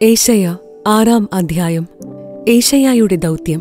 ഏഷയ ആറാം അധ്യായം ഏഷയായുടെ ദൗത്യം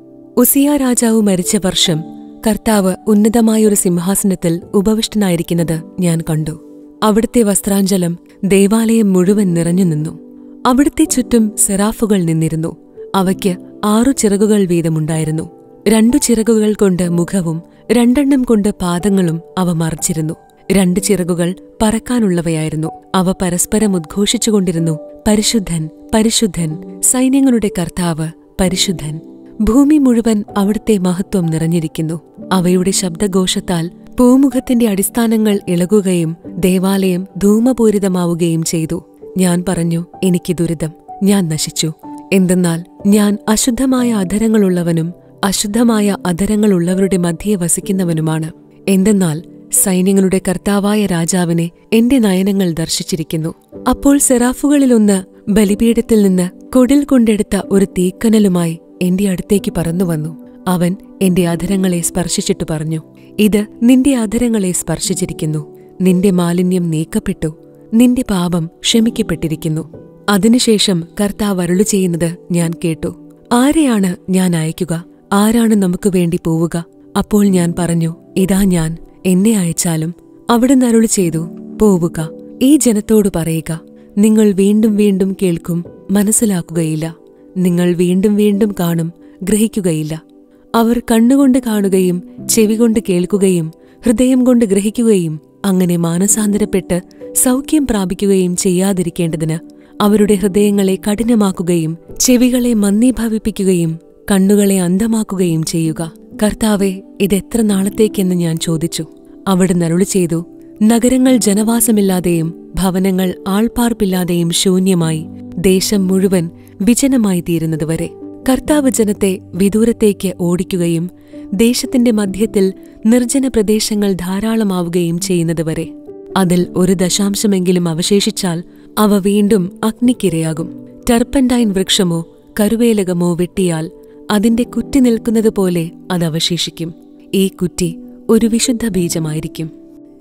ഉസിയ രാജാവ് മരിച്ച വർഷം കർത്താവ് ഉന്നതമായൊരു സിംഹാസനത്തിൽ ഉപവിഷ്ടനായിരിക്കുന്നത് ഞാൻ കണ്ടു അവിടുത്തെ വസ്ത്രാഞ്ചലം ദേവാലയം മുഴുവൻ നിറഞ്ഞു നിന്നു അവിടുത്തെ ചുറ്റും സെറാഫുകൾ നിന്നിരുന്നു അവയ്ക്ക് ആറു ചിറകുകൾ വീതമുണ്ടായിരുന്നു രണ്ടു ചിറകുകൾ കൊണ്ട് മുഖവും രണ്ടെണ്ണം കൊണ്ട് പാദങ്ങളും അവ മറച്ചിരുന്നു രണ്ട് ചിറകുകൾ പറക്കാനുള്ളവയായിരുന്നു അവ പരസ്പരം ഉദ്ഘോഷിച്ചുകൊണ്ടിരുന്നു പരിശുദ്ധൻ പരിശുദ്ധൻ സൈന്യങ്ങളുടെ കർത്താവ് പരിശുദ്ധൻ ഭൂമി മുഴുവൻ അവിടുത്തെ മഹത്വം നിറഞ്ഞിരിക്കുന്നു അവയുടെ ശബ്ദഘോഷത്താൽ പൂമുഖത്തിന്റെ അടിസ്ഥാനങ്ങൾ ഇളകുകയും ദേവാലയം ധൂമപൂരിതമാവുകയും ചെയ്തു ഞാൻ പറഞ്ഞു എനിക്ക് ദുരിതം ഞാൻ നശിച്ചു എന്തെന്നാൽ ഞാൻ അശുദ്ധമായ അധരങ്ങളുള്ളവനും അശുദ്ധമായ അധരങ്ങളുള്ളവരുടെ മധ്യേ വസിക്കുന്നവനുമാണ് എന്തെന്നാൽ സൈന്യങ്ങളുടെ കർത്താവായ രാജാവിനെ എന്റെ നയനങ്ങൾ ദർശിച്ചിരിക്കുന്നു അപ്പോൾ സെറാഫുകളിലൊന്ന് ബലിപീഠത്തിൽ നിന്ന് കൊടിൽ കൊണ്ടെടുത്ത ഒരു തീക്കനലുമായി എന്റെ അടുത്തേക്ക് പറന്നുവന്നു അവൻ എന്റെ അധരങ്ങളെ സ്പർശിച്ചിട്ട് പറഞ്ഞു ഇത് നിന്റെ അധരങ്ങളെ സ്പർശിച്ചിരിക്കുന്നു നിന്റെ മാലിന്യം നീക്കപ്പെട്ടു നിന്റെ പാപം ക്ഷമിക്കപ്പെട്ടിരിക്കുന്നു അതിനുശേഷം കർത്താവ് അരുളു ചെയ്യുന്നത് ഞാൻ കേട്ടു ആരെയാണ് ഞാൻ അയക്കുക ആരാണ് നമുക്ക് വേണ്ടി പോവുക അപ്പോൾ ഞാൻ പറഞ്ഞു ഇതാ ഞാൻ എന്നെ അയച്ചാലും അവിടുന്ന് അരുളി ചെയ്തു പോവുക ഈ ജനത്തോട് പറയുക നിങ്ങൾ വീണ്ടും വീണ്ടും കേൾക്കും മനസ്സിലാക്കുകയില്ല നിങ്ങൾ വീണ്ടും വീണ്ടും കാണും ഗ്രഹിക്കുകയില്ല അവർ കണ്ണുകൊണ്ട് കാണുകയും ചെവികൊണ്ട് കേൾക്കുകയും ഹൃദയം കൊണ്ട് ഗ്രഹിക്കുകയും അങ്ങനെ മാനസാന്തരപ്പെട്ട് സൗഖ്യം പ്രാപിക്കുകയും ചെയ്യാതിരിക്കേണ്ടതിന് അവരുടെ ഹൃദയങ്ങളെ കഠിനമാക്കുകയും ചെവികളെ മന്ദീഭവിപ്പിക്കുകയും കണ്ണുകളെ അന്ധമാക്കുകയും ചെയ്യുക കർത്താവെ ഇതെത്ര നാളത്തേക്കെന്ന് ഞാൻ ചോദിച്ചു അവിടുന്ന് അരുളി ചെയ്തു നഗരങ്ങൾ ജനവാസമില്ലാതെയും ഭവനങ്ങൾ ആൾപ്പാർപ്പില്ലാതെയും ശൂന്യമായി ദേശം മുഴുവൻ വിജനമായി തീരുന്നതുവരെ കർത്താവ് ജനത്തെ വിദൂരത്തേക്ക് ഓടിക്കുകയും ദേശത്തിന്റെ മധ്യത്തിൽ നിർജ്ജന പ്രദേശങ്ങൾ ധാരാളമാവുകയും ചെയ്യുന്നതുവരെ അതിൽ ഒരു ദശാംശമെങ്കിലും അവശേഷിച്ചാൽ അവ വീണ്ടും അഗ്നിക്കിരയാകും ടെർപ്പൻഡൈൻ വൃക്ഷമോ കരുവേലകമോ വെട്ടിയാൽ അതിന്റെ കുറ്റി നിൽക്കുന്നതുപോലെ അത് അവശേഷിക്കും ഈ കുറ്റി ഒരു വിശുദ്ധ ബീജമായിരിക്കും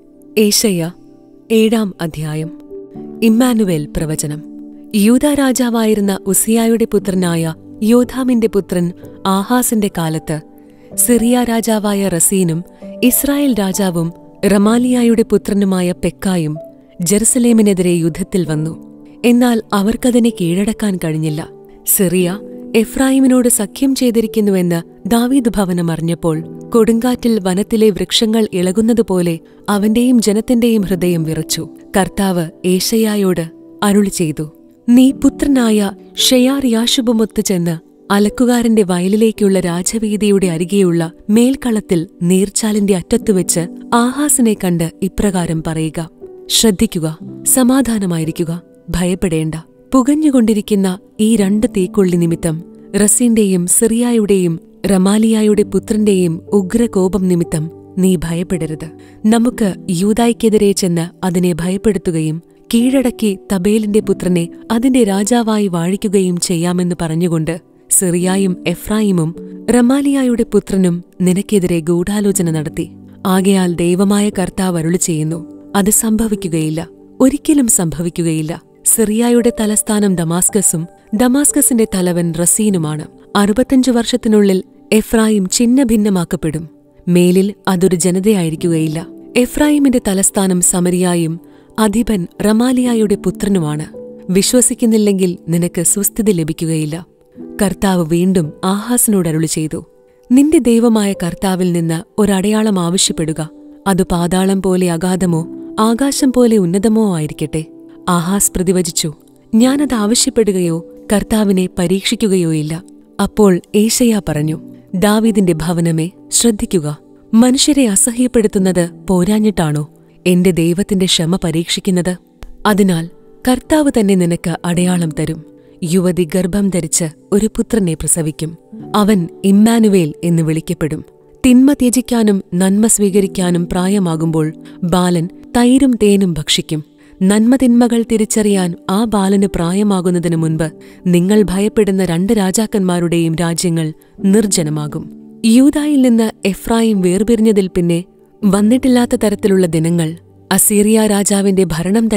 ഏഷയ്യ ഏഴാം അധ്യായം ഇമ്മാനുവേൽ പ്രവചനം യൂത രാജാവായിരുന്ന ഉസിയായുടെ പുത്രനായ യോധാമിന്റെ പുത്രൻ ആഹാസിന്റെ കാലത്ത് സിറിയ രാജാവായ റസീനും ഇസ്രായേൽ രാജാവും റമാലിയായുടെ പുത്രനുമായ പെക്കായും ജെറുസലേമിനെതിരെ യുദ്ധത്തിൽ വന്നു എന്നാൽ അവർക്കതിനെ കീഴടക്കാൻ കഴിഞ്ഞില്ല സിറിയ എഫ്രായിമിനോട് സഖ്യം ചെയ്തിരിക്കുന്നുവെന്ന് ദാവീദ് ഭവനം അറിഞ്ഞപ്പോൾ കൊടുങ്കാറ്റിൽ വനത്തിലെ വൃക്ഷങ്ങൾ ഇളകുന്നതുപോലെ അവന്റെയും ജനത്തിന്റെയും ഹൃദയം വിറച്ചു കർത്താവ് ഏഷയായോട് അരുളി ചെയ്തു നീ പുത്രനായ ഷെയാർ യാശുബുമൊത്ത് ചെന്ന് അലക്കുകാരന്റെ വയലിലേക്കുള്ള രാജവീതിയുടെ അരികെയുള്ള മേൽക്കളത്തിൽ നീർച്ചാലിന്റെ അറ്റത്തുവെച്ച് ആഹാസിനെ കണ്ട് ഇപ്രകാരം പറയുക ശ്രദ്ധിക്കുക സമാധാനമായിരിക്കുക ഭയപ്പെടേണ്ട പുകഞ്ഞുകൊണ്ടിരിക്കുന്ന ഈ രണ്ട് തീക്കൊള്ളി നിമിത്തം റസീന്റെയും സിറിയായുടെയും റമാലിയായുടെ പുത്രന്റെയും ഉഗ്രകോപം നിമിത്തം നീ ഭയപ്പെടരുത് നമുക്ക് യൂതായ്ക്കെതിരെ ചെന്ന് അതിനെ ഭയപ്പെടുത്തുകയും കീഴടക്കി തബേലിന്റെ പുത്രനെ അതിന്റെ രാജാവായി വാഴിക്കുകയും ചെയ്യാമെന്ന് പറഞ്ഞുകൊണ്ട് സിറിയായും എഫ്രായിമും റമാലിയായുടെ പുത്രനും നിനക്കെതിരെ ഗൂഢാലോചന നടത്തി ആകയാൽ ദൈവമായ കർത്താവ് അരുളി ചെയ്യുന്നു അത് സംഭവിക്കുകയില്ല ഒരിക്കലും സംഭവിക്കുകയില്ല സിറിയായുടെ തലസ്ഥാനം ദമാസ്കസും ദമാസ്കസിന്റെ തലവൻ റസീനുമാണ് അറുപത്തഞ്ചു വർഷത്തിനുള്ളിൽ എഫ്രായിം ഛിന്ന ഭിന്നമാക്കപ്പെടും മേലിൽ അതൊരു ജനതയായിരിക്കുകയില്ല എഫ്രായിമിന്റെ തലസ്ഥാനം സമരിയായും അധിപൻ റമാലിയായുടെ പുത്രനുമാണ് വിശ്വസിക്കുന്നില്ലെങ്കിൽ നിനക്ക് സ്വസ്ഥത ലഭിക്കുകയില്ല കർത്താവ് വീണ്ടും ആഹാസിനോട് അരുളി ചെയ്തു നിന്റെ ദൈവമായ കർത്താവിൽ നിന്ന് ഒരടയാളം ആവശ്യപ്പെടുക അത് പാതാളം പോലെ അഗാധമോ ആകാശം പോലെ ഉന്നതമോ ആയിരിക്കട്ടെ ആഹാസ് പ്രതിവചിച്ചു ഞാനത് ആവശ്യപ്പെടുകയോ കർത്താവിനെ പരീക്ഷിക്കുകയോ ഇല്ല അപ്പോൾ ഏഷയ പറഞ്ഞു ദാവീദിന്റെ ഭവനമേ ശ്രദ്ധിക്കുക മനുഷ്യരെ അസഹ്യപ്പെടുത്തുന്നത് പോരാഞ്ഞിട്ടാണോ എന്റെ ദൈവത്തിന്റെ ക്ഷമ പരീക്ഷിക്കുന്നത് അതിനാൽ കർത്താവ് തന്നെ നിനക്ക് അടയാളം തരും യുവതി ഗർഭം ധരിച്ച് ഒരു പുത്രനെ പ്രസവിക്കും അവൻ ഇമ്മാനുവേൽ എന്ന് വിളിക്കപ്പെടും തിന്മ ത്യജിക്കാനും നന്മ സ്വീകരിക്കാനും പ്രായമാകുമ്പോൾ ബാലൻ തൈരും തേനും ഭക്ഷിക്കും നന്മതിന്മകൾ തിരിച്ചറിയാൻ ആ ബാലന് പ്രായമാകുന്നതിനു മുൻപ് നിങ്ങൾ ഭയപ്പെടുന്ന രണ്ട് രാജാക്കന്മാരുടെയും രാജ്യങ്ങൾ നിർജ്ജനമാകും യൂതായിൽ നിന്ന് എഫ്രായിം വേർപിരിഞ്ഞതിൽ പിന്നെ വന്നിട്ടില്ലാത്ത തരത്തിലുള്ള ദിനങ്ങൾ അസീറിയ രാജാവിന്റെ ഭരണം തന്നെ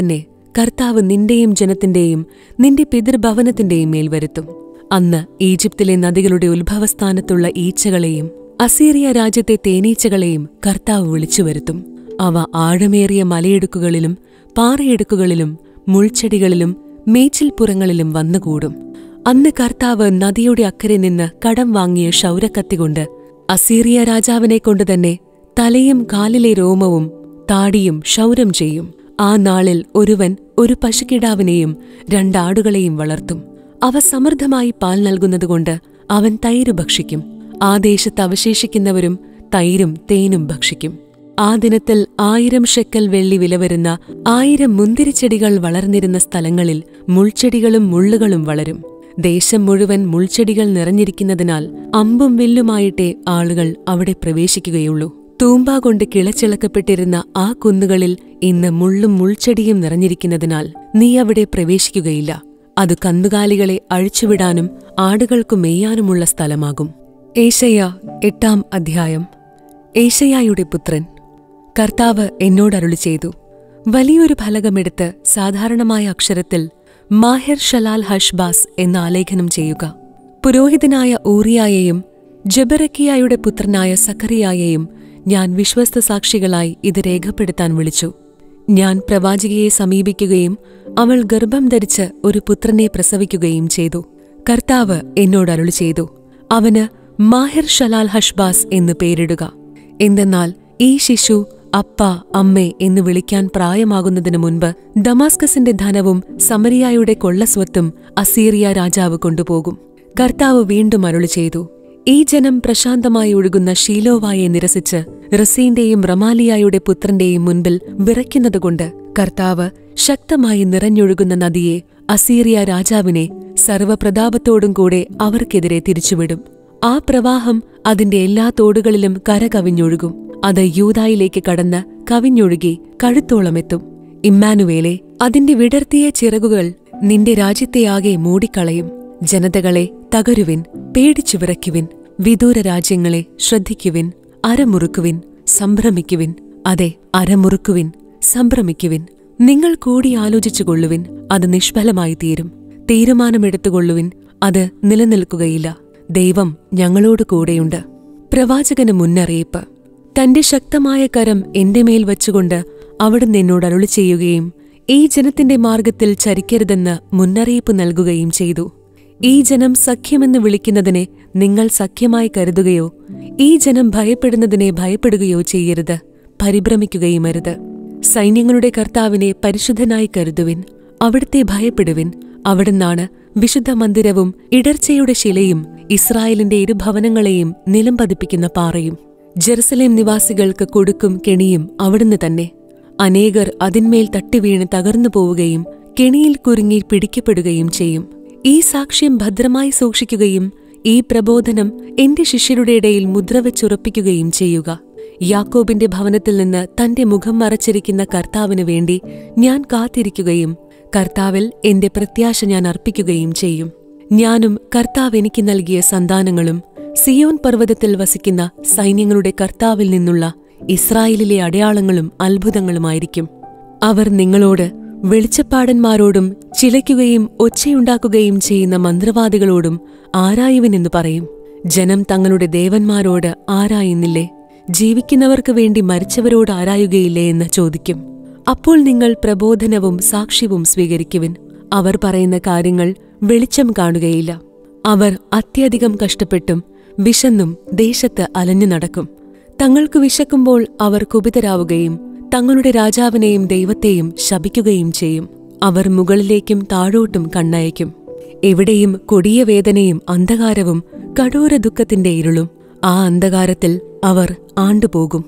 കർത്താവ് നിന്റെയും ജനത്തിന്റെയും നിന്റെ പിതൃഭവനത്തിന്റെയും മേൽ വരുത്തും അന്ന് ഈജിപ്തിലെ നദികളുടെ ഉത്ഭവസ്ഥാനത്തുള്ള ഈച്ചകളെയും അസീറിയ രാജ്യത്തെ തേനീച്ചകളെയും കർത്താവ് വിളിച്ചു വരുത്തും അവ ആഴമേറിയ മലയിടുക്കുകളിലും പാറയിടുക്കുകളിലും മുൾച്ചെടികളിലും മേച്ചിൽപ്പുറങ്ങളിലും വന്നുകൂടും അന്ന് കർത്താവ് നദിയുടെ അക്കരെ നിന്ന് കടം വാങ്ങിയ ക്ഷൗരക്കത്തികൊണ്ട് അസീറിയ രാജാവിനെ കൊണ്ടുതന്നെ തലയും കാലിലെ രോമവും താടിയും ക്ഷൗരം ചെയ്യും ആ നാളിൽ ഒരുവൻ ഒരു പശുക്കിടാവിനെയും രണ്ടാടുകളെയും വളർത്തും അവ സമൃദ്ധമായി പാൽ നൽകുന്നതുകൊണ്ട് അവൻ തൈര് ഭക്ഷിക്കും ആ ദേശത്ത് അവശേഷിക്കുന്നവരും തൈരും തേനും ഭക്ഷിക്കും ആ ദിനത്തിൽ ആയിരം ഷെക്കൽ വെള്ളി വില വരുന്ന ആയിരം മുന്തിരിച്ചെടികൾ വളർന്നിരുന്ന സ്ഥലങ്ങളിൽ മുൾച്ചെടികളും മുള്ളുകളും വളരും ദേശം മുഴുവൻ മുൾച്ചെടികൾ നിറഞ്ഞിരിക്കുന്നതിനാൽ അമ്പും വില്ലുമായിട്ടേ ആളുകൾ അവിടെ പ്രവേശിക്കുകയുള്ളൂ തൂമ്പ കൊണ്ട് കിളച്ചിളക്കപ്പെട്ടിരുന്ന ആ കുന്നുകളിൽ ഇന്ന് മുള്ളും മുൾച്ചെടിയും നിറഞ്ഞിരിക്കുന്നതിനാൽ നീ അവിടെ പ്രവേശിക്കുകയില്ല അത് കന്നുകാലികളെ അഴിച്ചുവിടാനും ആടുകൾക്കു മെയ്യാനുമുള്ള സ്ഥലമാകും ഏഷയ്യ എട്ടാം അധ്യായം ഏഷയ്യായുടെ പുത്രൻ കർത്താവ് എന്നോടരുളി ചെയ്തു വലിയൊരു ഫലകമെടുത്ത് സാധാരണമായ അക്ഷരത്തിൽ മാഹിർ ഷലാൽ ഹഷ്ബാസ് എന്ന് ആലേഖനം ചെയ്യുക പുരോഹിതനായ ഊറിയായെയും ജബറക്കിയായുടെ പുത്രനായ സക്കറിയായെയും ഞാൻ വിശ്വസ്ത സാക്ഷികളായി ഇത് രേഖപ്പെടുത്താൻ വിളിച്ചു ഞാൻ പ്രവാചികയെ സമീപിക്കുകയും അവൾ ഗർഭം ധരിച്ച് ഒരു പുത്രനെ പ്രസവിക്കുകയും ചെയ്തു കർത്താവ് എന്നോടരുളി ചെയ്തു അവന് മാഹിർ ഷലാൽ ഹഷ്ബാസ് എന്ന് പേരിടുക എന്തെന്നാൽ ഈ ശിശു അപ്പ അമ്മേ എന്ന് വിളിക്കാൻ പ്രായമാകുന്നതിനു മുൻപ് ദമാസ്കസിന്റെ ധനവും സമരിയായുടെ കൊള്ളസ്വത്തും അസീറിയ രാജാവ് കൊണ്ടുപോകും കർത്താവ് വീണ്ടും അരുളി ചെയ്തു ഈ ജനം പ്രശാന്തമായി ഒഴുകുന്ന ഷീലോവായെ നിരസിച്ച് റസീന്റെയും റമാലിയായുടെ പുത്രന്റെയും മുൻപിൽ വിറയ്ക്കുന്നതുകൊണ്ട് കർത്താവ് ശക്തമായി നിറഞ്ഞൊഴുകുന്ന നദിയെ അസീറിയ രാജാവിനെ സർവപ്രതാപത്തോടും കൂടെ അവർക്കെതിരെ തിരിച്ചുവിടും ആ പ്രവാഹം അതിന്റെ എല്ലാ തോടുകളിലും കരകവിഞ്ഞൊഴുകും അത് യൂതായിലേക്ക് കടന്ന് കവിഞ്ഞൊഴുകി കഴുത്തോളമെത്തും ഇമ്മാനുവേലെ അതിന്റെ വിടർത്തിയ ചിറകുകൾ നിന്റെ രാജ്യത്തെയാകെ മൂടിക്കളയും ജനതകളെ തകരുവിൻ പേടിച്ചു വിറയ്ക്കുവിൻ വിദൂര രാജ്യങ്ങളെ ശ്രദ്ധിക്കുവിൻ അരമുറുക്കുവിൻ സംഭ്രമിക്കുവിൻ അതെ അരമുറുക്കുവിൻ സംഭ്രമിക്കുവിൻ നിങ്ങൾ കൂടി ആലോചിച്ചുകൊള്ളുവിൻ അത് നിഷ്ഫലമായി തീരും തീരുമാനമെടുത്തുകൊള്ളുവിൻ അത് നിലനിൽക്കുകയില്ല ദൈവം ഞങ്ങളോട് കൂടെയുണ്ട് പ്രവാചകന് മുന്നറിയിപ്പ് തന്റെ ശക്തമായ കരം എന്റെ മേൽ വച്ചുകൊണ്ട് അവിടുന്ന് എന്നോട് അരുളി ചെയ്യുകയും ഈ ജനത്തിന്റെ മാർഗത്തിൽ ചരിക്കരുതെന്ന് മുന്നറിയിപ്പ് നൽകുകയും ചെയ്തു ഈ ജനം സഖ്യമെന്ന് വിളിക്കുന്നതിനെ നിങ്ങൾ സഖ്യമായി കരുതുകയോ ഈ ജനം ഭയപ്പെടുന്നതിനെ ഭയപ്പെടുകയോ ചെയ്യരുത് പരിഭ്രമിക്കുകയും അരുത് സൈന്യങ്ങളുടെ കർത്താവിനെ പരിശുദ്ധനായി കരുതുവിൻ അവിടുത്തെ ഭയപ്പെടുവിൻ അവിടുന്നാണ് വിശുദ്ധ മന്ദിരവും ഇടർച്ചയുടെ ശിലയും ഇസ്രായേലിന്റെ ഇരുഭവനങ്ങളെയും നിലം പതിപ്പിക്കുന്ന പാറയും ജെറുസലേം നിവാസികൾക്ക് കൊടുക്കും കെണിയും അവിടുന്ന് തന്നെ അനേകർ അതിന്മേൽ തട്ടിവീണ് തകർന്നു പോവുകയും കെണിയിൽ കുരുങ്ങി പിടിക്കപ്പെടുകയും ചെയ്യും ഈ സാക്ഷ്യം ഭദ്രമായി സൂക്ഷിക്കുകയും ഈ പ്രബോധനം എന്റെ ശിഷ്യരുടെ ഇടയിൽ മുദ്രവച്ചുറപ്പിക്കുകയും ചെയ്യുക യാക്കോബിന്റെ ഭവനത്തിൽ നിന്ന് തന്റെ മുഖം മറച്ചിരിക്കുന്ന കർത്താവിനു വേണ്ടി ഞാൻ കാത്തിരിക്കുകയും കർത്താവിൽ എന്റെ പ്രത്യാശ ഞാൻ അർപ്പിക്കുകയും ചെയ്യും ഞാനും കർത്താവ് എനിക്ക് നൽകിയ സന്താനങ്ങളും സിയോൻ പർവ്വതത്തിൽ വസിക്കുന്ന സൈന്യങ്ങളുടെ കർത്താവിൽ നിന്നുള്ള ഇസ്രായേലിലെ അടയാളങ്ങളും അത്ഭുതങ്ങളുമായിരിക്കും അവർ നിങ്ങളോട് വെളിച്ചപ്പാടന്മാരോടും ചിലയ്ക്കുകയും ഒച്ചയുണ്ടാക്കുകയും ചെയ്യുന്ന മന്ത്രവാദികളോടും ആരായുവനെന്ന് പറയും ജനം തങ്ങളുടെ ദേവന്മാരോട് ആരായുന്നില്ലേ ജീവിക്കുന്നവർക്ക് വേണ്ടി മരിച്ചവരോട് ആരായുകയില്ലേ എന്ന് ചോദിക്കും അപ്പോൾ നിങ്ങൾ പ്രബോധനവും സാക്ഷ്യവും സ്വീകരിക്കുവിൻ അവർ പറയുന്ന കാര്യങ്ങൾ വെളിച്ചം കാണുകയില്ല അവർ അത്യധികം കഷ്ടപ്പെട്ടും വിശന്നും ദേശത്ത് അലഞ്ഞു നടക്കും തങ്ങൾക്ക് വിശക്കുമ്പോൾ അവർ കുപിതരാവുകയും തങ്ങളുടെ രാജാവിനെയും ദൈവത്തെയും ശപിക്കുകയും ചെയ്യും അവർ മുകളിലേക്കും താഴോട്ടും കണ്ണയക്കും എവിടെയും കൊടിയ വേദനയും അന്ധകാരവും കഠോര ദുഃഖത്തിന്റെ ഇരുളും ആ അന്ധകാരത്തിൽ അവർ ആണ്ടുപോകും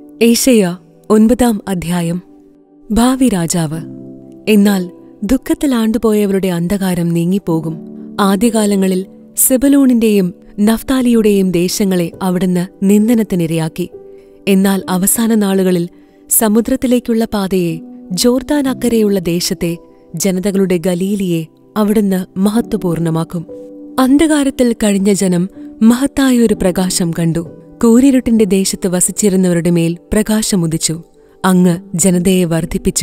ഏഷ്യ ഒൻപതാം അധ്യായം ഭാവി രാജാവ് എന്നാൽ ദുഃഖത്തിൽ ആണ്ടുപോയവരുടെ അന്ധകാരം നീങ്ങിപ്പോകും ആദ്യകാലങ്ങളിൽ സെബലൂണിന്റെയും നഫ്താലിയുടെയും ദേശങ്ങളെ അവിടുന്ന് നിന്ദനത്തിനിരയാക്കി എന്നാൽ അവസാന നാളുകളിൽ സമുദ്രത്തിലേക്കുള്ള പാതയെ ജോർദാൻ അക്കരെയുള്ള ദേശത്തെ ജനതകളുടെ ഗലീലിയെ അവിടുന്ന് മഹത്വപൂർണമാക്കും അന്ധകാരത്തിൽ കഴിഞ്ഞ ജനം മഹത്തായൊരു പ്രകാശം കണ്ടു കൂരിരുട്ടിന്റെ ദേശത്ത് വസിച്ചിരുന്നവരുടെ മേൽ പ്രകാശമുദിച്ചു അങ്ങ് ജനതയെ വർദ്ധിപ്പിച്ചു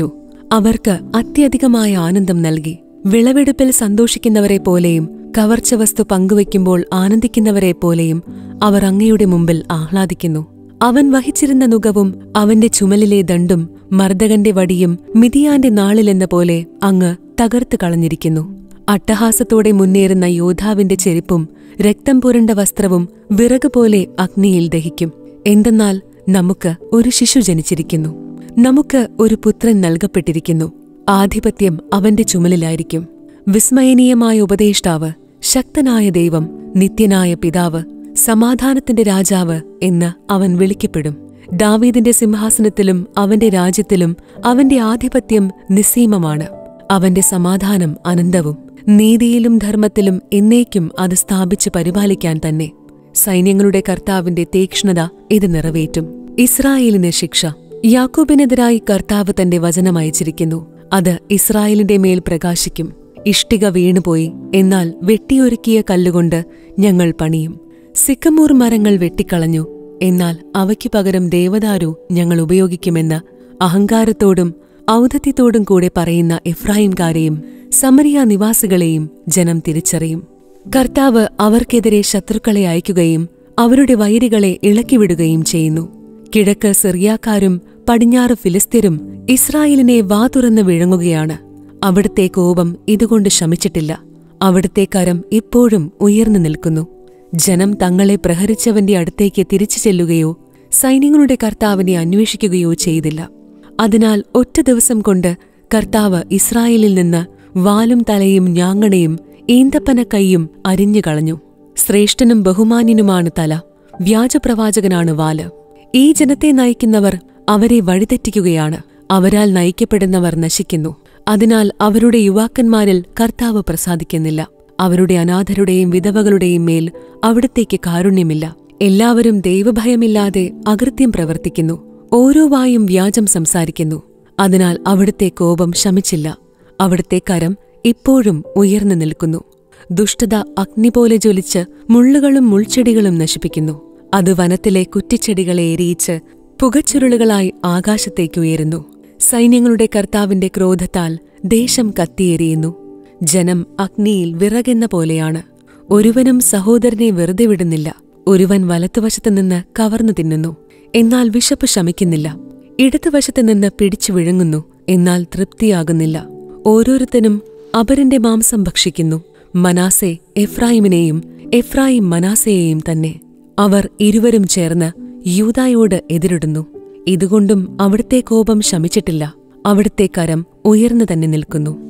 അവർക്ക് അത്യധികമായ ആനന്ദം നൽകി വിളവെടുപ്പിൽ സന്തോഷിക്കുന്നവരെ പോലെയും കവർച്ച വസ്തു പങ്കുവയ്ക്കുമ്പോൾ ആനന്ദിക്കുന്നവരെ പോലെയും അവർ അങ്ങയുടെ മുമ്പിൽ ആഹ്ലാദിക്കുന്നു അവൻ വഹിച്ചിരുന്ന നുകവും അവന്റെ ചുമലിലെ ദണ്ടും മർദ്ദകന്റെ വടിയും മിതിയാന്റെ നാളിലെന്ന പോലെ അങ്ങ് തകർത്തു കളഞ്ഞിരിക്കുന്നു അട്ടഹാസത്തോടെ മുന്നേറുന്ന യോദ്ധാവിന്റെ ചെരുപ്പും രക്തം പുരണ്ട വസ്ത്രവും വിറക് പോലെ അഗ്നിയിൽ ദഹിക്കും എന്തെന്നാൽ നമുക്ക് ഒരു ശിശു ജനിച്ചിരിക്കുന്നു നമുക്ക് ഒരു പുത്രൻ നൽകപ്പെട്ടിരിക്കുന്നു ആധിപത്യം അവന്റെ ചുമലിലായിരിക്കും വിസ്മയനീയമായ ഉപദേഷ്ടാവ് ശക്തനായ ദൈവം നിത്യനായ പിതാവ് സമാധാനത്തിന്റെ രാജാവ് എന്ന് അവൻ വിളിക്കപ്പെടും ദാവീദിന്റെ സിംഹാസനത്തിലും അവന്റെ രാജ്യത്തിലും അവന്റെ ആധിപത്യം നിസ്സീമമാണ് അവന്റെ സമാധാനം അനന്തവും നീതിയിലും ധർമ്മത്തിലും എന്നേക്കും അത് സ്ഥാപിച്ച് പരിപാലിക്കാൻ തന്നെ സൈന്യങ്ങളുടെ കർത്താവിന്റെ തീക്ഷ്ണത ഇത് നിറവേറ്റും ഇസ്രായേലിന് ശിക്ഷ യാക്കോബിനെതിരായി കർത്താവ് തന്റെ വചനം അയച്ചിരിക്കുന്നു അത് ഇസ്രായേലിന്റെ മേൽ പ്രകാശിക്കും ഇഷ്ടിക വീണുപോയി എന്നാൽ വെട്ടിയൊരുക്കിയ കല്ലുകൊണ്ട് ഞങ്ങൾ പണിയും സിക്കമൂർ മരങ്ങൾ വെട്ടിക്കളഞ്ഞു എന്നാൽ അവയ്ക്കു പകരം ദേവദാരു ഞങ്ങൾ ഉപയോഗിക്കുമെന്ന് അഹങ്കാരത്തോടും ഔദ്ധത്യത്തോടും കൂടെ പറയുന്ന എഫ്രായിംകാരെയും സമരിയ നിവാസികളെയും ജനം തിരിച്ചറിയും കർത്താവ് അവർക്കെതിരെ ശത്രുക്കളെ അയക്കുകയും അവരുടെ വൈരികളെ ഇളക്കിവിടുകയും ചെയ്യുന്നു കിഴക്ക് സിറിയാക്കാരും പടിഞ്ഞാറ് ഫിലിസ്തീരും ഇസ്രായേലിനെ വാ തുറന്ന് വിഴുങ്ങുകയാണ് അവിടുത്തെ കോപം ഇതുകൊണ്ട് ശമിച്ചിട്ടില്ല അവിടുത്തെ കരം ഇപ്പോഴും ഉയർന്നു നിൽക്കുന്നു ജനം തങ്ങളെ പ്രഹരിച്ചവന്റെ അടുത്തേക്ക് തിരിച്ചു ചെല്ലുകയോ സൈന്യങ്ങളുടെ കർത്താവിനെ അന്വേഷിക്കുകയോ ചെയ്തില്ല അതിനാൽ ഒറ്റ ദിവസം കൊണ്ട് കർത്താവ് ഇസ്രായേലിൽ നിന്ന് വാലും തലയും ഞാങ്ങണയും ഈന്തപ്പന കൈയും അരിഞ്ഞുകളഞ്ഞു ശ്രേഷ്ഠനും ബഹുമാന്യനുമാണ് തല വ്യാജപ്രവാചകനാണ് വാല് ഈ ജനത്തെ നയിക്കുന്നവർ അവരെ വഴിതെറ്റിക്കുകയാണ് അവരാൽ നയിക്കപ്പെടുന്നവർ നശിക്കുന്നു അതിനാൽ അവരുടെ യുവാക്കന്മാരിൽ കർത്താവ് പ്രസാദിക്കുന്നില്ല അവരുടെ അനാഥരുടെയും വിധവകളുടെയും മേൽ അവിടത്തേക്ക് കാരുണ്യമില്ല എല്ലാവരും ദൈവഭയമില്ലാതെ അകൃത്യം പ്രവർത്തിക്കുന്നു ഓരോ വായും വ്യാജം സംസാരിക്കുന്നു അതിനാൽ അവിടുത്തെ കോപം ശമിച്ചില്ല അവിടുത്തെ കരം ഇപ്പോഴും ഉയർന്നു നിൽക്കുന്നു ദുഷ്ടത അഗ്നി പോലെ ജ്വലിച്ച് മുള്ളുകളും മുൾച്ചെടികളും നശിപ്പിക്കുന്നു അത് വനത്തിലെ കുറ്റിച്ചെടികളെ എരിയിച്ച് പുകച്ചുരുളുകളായി ആകാശത്തേക്കുയരുന്നു സൈന്യങ്ങളുടെ കർത്താവിന്റെ ക്രോധത്താൽ ദേശം കത്തിയെരിയുന്നു ജനം അഗ്നിയിൽ വിറകെന്ന പോലെയാണ് ഒരുവനും സഹോദരനെ വെറുതെ വിടുന്നില്ല ഒരുവൻ വലത്തുവശത്തു നിന്ന് കവർന്നു തിന്നുന്നു എന്നാൽ വിശപ്പ് ശമിക്കുന്നില്ല ഇടതുവശത്തു നിന്ന് പിടിച്ചു വിഴുങ്ങുന്നു എന്നാൽ തൃപ്തിയാകുന്നില്ല ഓരോരുത്തനും അപരന്റെ മാംസം ഭക്ഷിക്കുന്നു മനാസെ എഫ്രായിമിനെയും എഫ്രായിം മനാസയെയും തന്നെ അവർ ഇരുവരും ചേർന്ന് യൂതായോട് എതിരിടുന്നു ഇതുകൊണ്ടും അവിടുത്തെ കോപം ശമിച്ചിട്ടില്ല അവിടുത്തെ കരം ഉയർന്നു തന്നെ നിൽക്കുന്നു